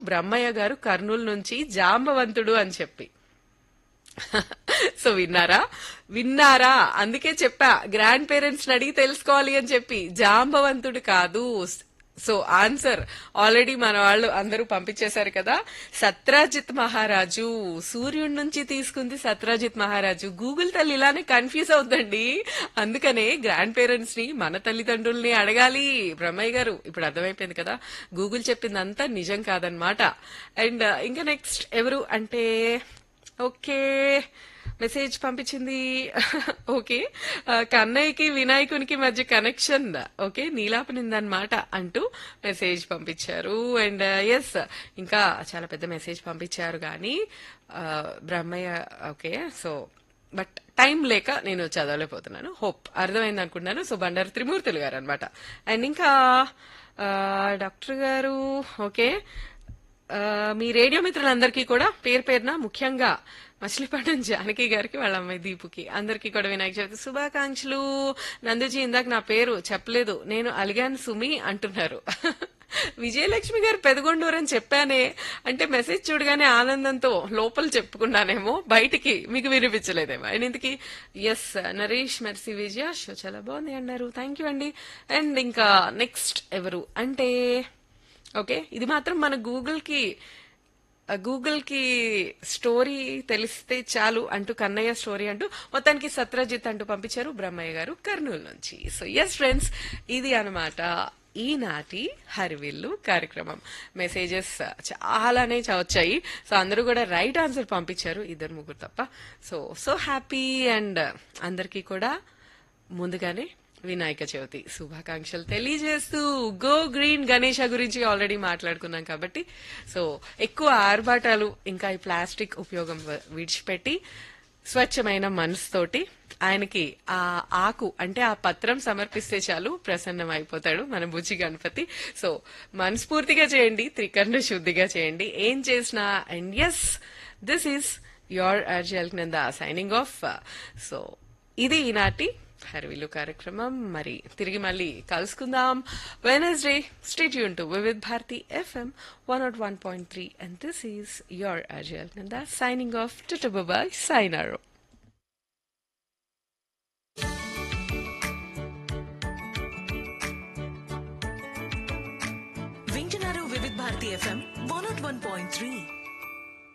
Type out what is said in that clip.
బ్రహ్మయ్య గారు కర్నూలు నుంచి జాంబవంతుడు అని చెప్పి సో విన్నారా విన్నారా అందుకే చెప్పా గ్రాండ్ పేరెంట్స్ అడిగి తెలుసుకోవాలి అని చెప్పి జాంబవంతుడు కాదు సో ఆన్సర్ ఆల్రెడీ మన వాళ్ళు అందరూ పంపించేశారు కదా సత్రాజిత్ మహారాజు సూర్యుడి నుంచి తీసుకుంది సత్రాజిత్ మహారాజు గూగుల్ తల్లి ఇలానే కన్ఫ్యూజ్ అవుతుందండి అందుకనే గ్రాండ్ పేరెంట్స్ ని మన తల్లిదండ్రుల్ని అడగాలి బ్రహ్మయ్య గారు ఇప్పుడు అర్థమైపోయింది కదా గూగుల్ చెప్పిందంతా నిజం కాదనమాట అండ్ ఇంకా నెక్స్ట్ ఎవరు అంటే ఓకే మెసేజ్ పంపించింది ఓకే ఆ, కన్నయ్యకి వినాయకునికి మధ్య కనెక్షన్ ఓకే నీలాపనిందనమాట అంటూ మెసేజ్ పంపించారు అండ్ ఎస్ ఇంకా చాలా పెద్ద మెసేజ్ పంపించారు కానీ ఆ, Brahmayya okay so but time లేక నేను చదవలేకపోతున్నాను హోప్ అర్థమైంది అనుకుంటున్నాను సో బండారు త్రిమూర్తులు గారు అనమాట అండ్ ఇంకా ఆ, డాక్టర్ గారు ఓకే ఆ, మీ రేడియో మిత్రులందరికీ కూడా పేరు పేరున ముఖ్యంగా మచిలీపట్నం జానకి గారికి వాళ్ళ అమ్మాయి దీపుకి అందరికీ కూడా వినాయక చవితి శుభాకాంక్షలు నందుజీ ఇందాక నా పేరు చెప్పలేదు నేను అలిగాను సుమి అంటున్నారు విజయలక్ష్మి గారు పెదగొండూరు అని చెప్పానే అంటే మెసేజ్ చూడగానే ఆనందంతో లోపల చెప్పుకున్నానేమో బయటికి మీకు వినిపించలేదేమో అండ్ ఇంతకి S Naresh Mercy Vijaya show చాలా బాగుంది అన్నారు థ్యాంక్ యూ అండి అండ్ ఇంకా నెక్స్ట్ ఎవరు అంటే ఓకే ఇది మాత్రం మన గూగుల్ కి గూగుల్ కి స్టోరీ తెలిస్తే చాలు అంటూ కన్నయ్య స్టోరీ అంటూ మొత్తానికి సత్రజిత్ అంటూ పంపించారు బ్రహ్మయ్య గారు కర్నూలు నుంచి సో ఎస్ ఫ్రెండ్స్ ఇది అన్నమాట ఈనాటి హరివిల్లు కార్యక్రమం మెసేజెస్ చాలానే చ- వచ్చాయి సో అందరూ కూడా రైట్ ఆన్సర్ పంపించారు ఇద్దరు ముగ్గురు తప్ప సో సో హ్యాపీ అండ్ అందరికీ కూడా ముందుగానే వినాయక చవితి శుభాకాంక్షలు తెలియజేస్తూ గో గ్రీన్ గణేష గురించి ఆల్రెడీ మాట్లాడుకున్నాం కాబట్టి సో ఎక్కువ ఆర్భాటాలు ఇంకా ఈ ప్లాస్టిక్ ఉపయోగం వ- విడిచిపెట్టి స్వచ్ఛమైన మనసుతోటి ఆయనకి ఆ ఆకు అంటే ఆ పత్రం సమర్పిస్తే చాలు ప్రసన్నం అయిపోతాడు మన బుజ్జి గణపతి సో మనస్ఫూర్తిగా చేయండి త్రికరణ శుద్ధిగా చేయండి ఏం చేసినా and yes this is your అర్జల్ నంద సైనింగ్ ఆఫ్ సో ఇది ఈనాటి హర్విలు కార్యక్రమం మరి తిరిగి మళ్ళీ కలుసుకుందాం వెనస్డే స్టేట్ యూన్ to Vividh Bharati FM one nought one point three and this is your అజయల్ నంద సైనింగ్ ఆఫ్ టుటబాయ్ సైనారో వింటున్నారు Vividh Bharati FM one nought one point three